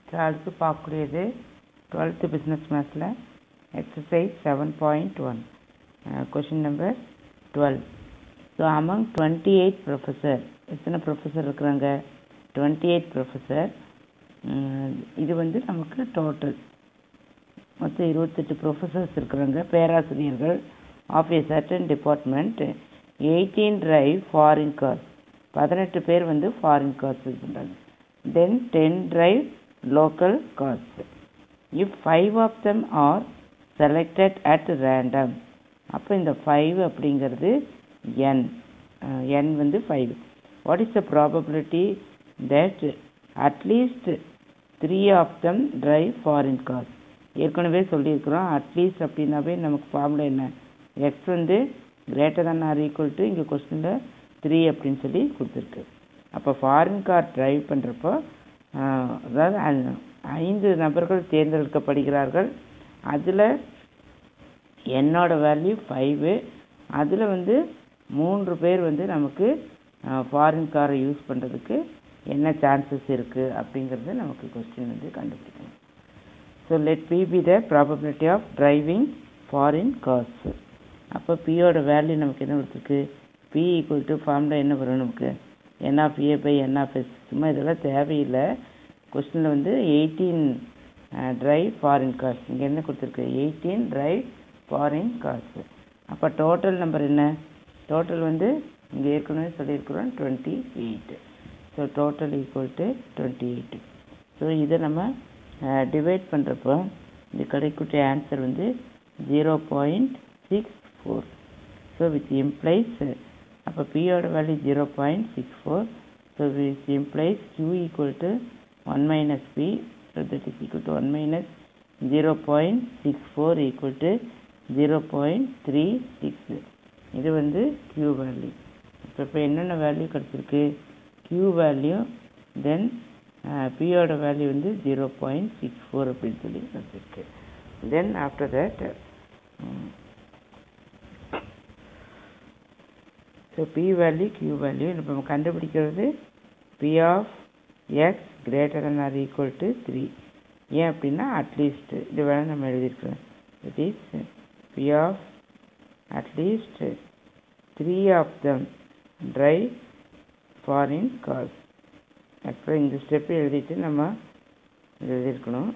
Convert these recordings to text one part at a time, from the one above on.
so அடுத்து பார்க்கக்கூடியது twelfth business மேத்ஸில் exercise seven point one question number twelve so among twenty eight professor எத்தனை professor இருக்கிறாங்க twenty eight professor இது வந்து நமக்கு டோட்டல் மொத்தம் இருபத்தெட்டு ப்ரொஃபஸர்ஸ் இருக்கிறாங்க பேராசிரியர்கள் of a certain department eighteen drive foreign cars பதினெட்டு பேர் வந்து ஃபாரின் கார்ஸ் இது பண்ணுறாங்க then ten drive local cars if five of them are selected at random அப்போ இந்த ஃபைவ் அப்படிங்கிறது என் என் வந்து five what is the probability that at least three of them drive foreign cars ஏற்கனவே சொல்லியிருக்கிறோம் at least அப்படின்னாவே நமக்கு ஃபார்முலா என்ன X வந்து greater than or equal to இங்கே கொஸ்டினில் த்ரீ அப்படின்னு சொல்லி கொடுத்துருக்கு அப்போ ஃபாரின் கார் டிரைவ் பண்ணுறப்போ அதாவது ஐந்து நபர்கள் தேர்ந்தெடுக்கப்படுகிறார்கள் அதில் என்னோட வேல்யூ ஃபைவு அதில் வந்து மூன்று பேர் வந்து நமக்கு ஃபாரின் காரை யூஸ் பண்ணுறதுக்கு என்ன சான்சஸ் இருக்குது அப்படிங்கிறது நமக்கு கொஸ்டின் வந்து கண்டுபிடிக்கணும் so let p p the probability of driving foreign cars அப்போ பியோட வேல்யூ நமக்கு என்ன கொடுத்துருக்கு பி ஈக்குவல் டு ஃபார்முலா என்ன வரும் நமக்கு n of a by n of s சும்மா இதெல்லாம் தேவையில்லை கொஸ்டினில் வந்து எயிட்டீன் டிரைவ் ஃபாரின் கார்ஸ் இங்கே என்ன கொடுத்துருக்கு எயிட்டீன் டிரைவ் ஃபாரின் கார்ஸ் அப்போ டோட்டல் நம்பர் என்ன டோட்டல் வந்து இங்கே ஏற்கனவே சொல்லியிருக்கிறோம் twenty eight so total equal to twenty eight so இதை நம்ம டிவைட் பண்ணுறப்போ இது கிடைக்கக்கூடிய ஆன்சர் வந்து zero point six four so with implies அப்போ பியோட value zero point six four so with implies q equal to one minus p so that is equal to one minus zero point six four equal to zero point three six இது வந்து Q value இப்போ இப்போ என்னென்ன value கிடச்சிருக்கு Q value தென் பியோட value வந்து zero point six four அப்படின்னு சொல்லி கிடச்சிருக்கு then after that so P value Q value இப்போ நம்ம கண்டுபிடிக்கிறது P of X greater than or equal to three ஏன் அப்படின்னா அட்லீஸ்ட் இது வேணால் நம்ம எழுதியிருக்கிறோம் it is P of at least three of them drive foreign cars அப்புறம் இந்த ஸ்டெப்பு எழுதிட்டு நம்ம எழுதியிருக்கணும்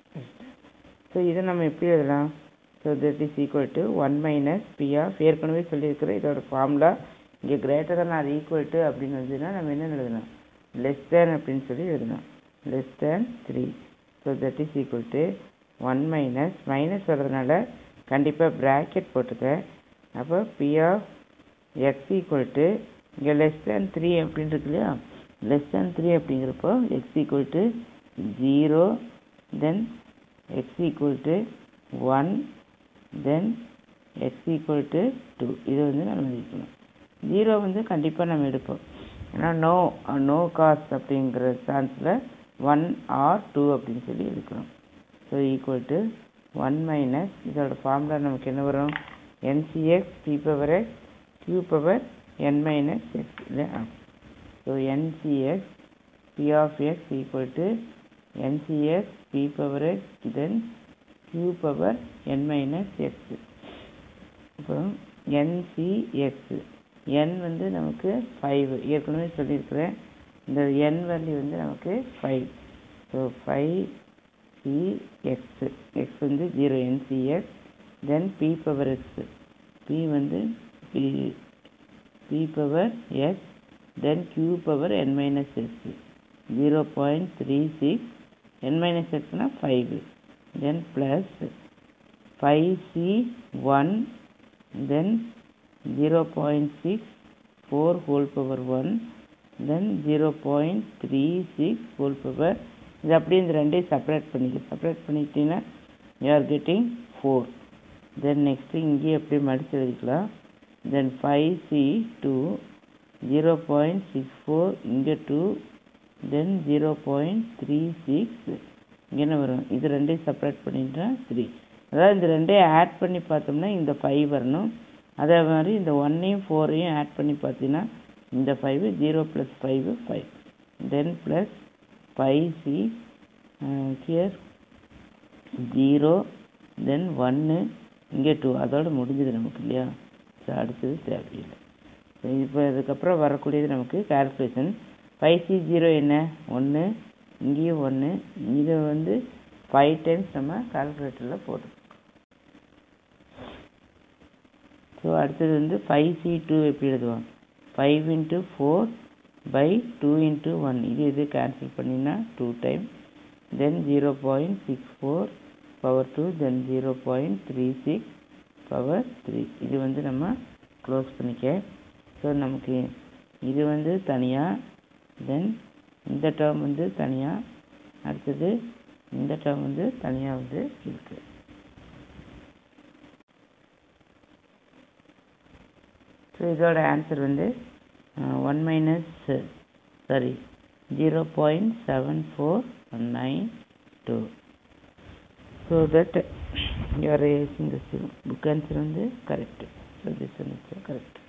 ஸோ இதை நம்ம எப்படி எழுதலாம் so that is equal to one minus p of ஏற்கனவே சொல்லியிருக்கிறோம் இதோட ஃபார்முலா இங்கே greater than R equal to அப்படின்னு வந்துன்னா நம்ம என்ன எழுதலாம் லெஸ் தேன் அப்படின்னு சொல்லி எழுதலாம் less than three so that is equal to one minus minus வர்றதுனால கண்டிப்பாக ப்ராக்கெட் போட்டுக்க அப்போ p of x equal to இங்கே லெஸ் தேன் த்ரீ அப்படின்னு இருக்கு இல்லையா லெஸ் தேன் த்ரீ அப்படிங்கிறப்போ x equal to zero then x equal to one then x equal to two இது வந்து நம்ம எழுதிக்கணும் ஜீரோ வந்து கண்டிப்பாக நம்ம எடுப்போம் ஏன்னா நோ நோ காஸ்ட் அப்படிங்கிற சான்ஸில் ஒன் ஆர் டூ அப்படின்னு சொல்லி எடுக்கிறோம் so equal to one minus இதோட ஃபார்முலா நமக்கு என்ன வரும் n C x p power x q power n minus x இல்லையா so n C x p of x equal to n C x p power x then q power n minus x அப்புறம் n C x n வந்து நமக்கு five ஏற்கனவே சொல்லியிருக்கிறேன் இந்த என் வேல்யூ வந்து நமக்கு five so five c x x வந்து zero n C x then p power x p வந்து p p power x then q power n minus x zero point three six n minus எக்ஸ்னால் five then plus five c one then zero point six four whole power one then zero point three six whole power இது அப்படியே இந்த ரெண்டையும் separate பண்ணிக்க separate பண்ணிக்கிட்டீங்கன்னா you are getting four then next இங்கேயே அப்படியே மடித்து எழுதிக்கலாம் then five c two zero point six four இங்கே two then zero point three six இங்கே என்ன வரும் இது ரெண்டையும் செப்பரேட் பண்ணிட்டா த்ரீ அதாவது இந்த ரெண்டையும் ஆட் பண்ணி பார்த்தோம்னா இந்த ஃபைவ் வரணும் அதே மாதிரி இந்த ஒன்னையும் ஃபோரையும் ஆட் பண்ணி பார்த்தீங்கன்னா இந்த five zero plus five five then plus five c here zero then ஒன்று இங்கே டூ அதோட முடிஞ்சது நமக்கு இல்லையா ஸோ அடுத்தது தேவையில்லை ஸோ இப்போ இதுக்கப்புறம் வரக்கூடியது நமக்கு கால்குலேஷன் ஃபைவ் சி ஜீரோ என்ன ஒன்று இங்கேயும் ஒன்று இதை வந்து ஃபைவ் டைம்ஸ் நம்ம கால்குலேட்டரில் போட்டு ஸோ அடுத்தது வந்து ஃபைவ் சி டூ எப்படி எழுதுவோம் five into four by two into one இது இது கேன்சல் பண்ணினா two time then zero point six four power two then zero point three six power three இது வந்து நம்ம க்ளோஸ் பண்ணிக்க ஸோ நமக்கு இது வந்து தனியாக தென் இந்த டேர்ம் வந்து தனியாக அடுத்தது இந்த டேர்ம் வந்து தனியாக வந்து இருக்குது ஸோ இதோட ஆன்சர் வந்து one minus sorry zero point seven four nine two so that you are acing the book answer வந்து correct so this one is correct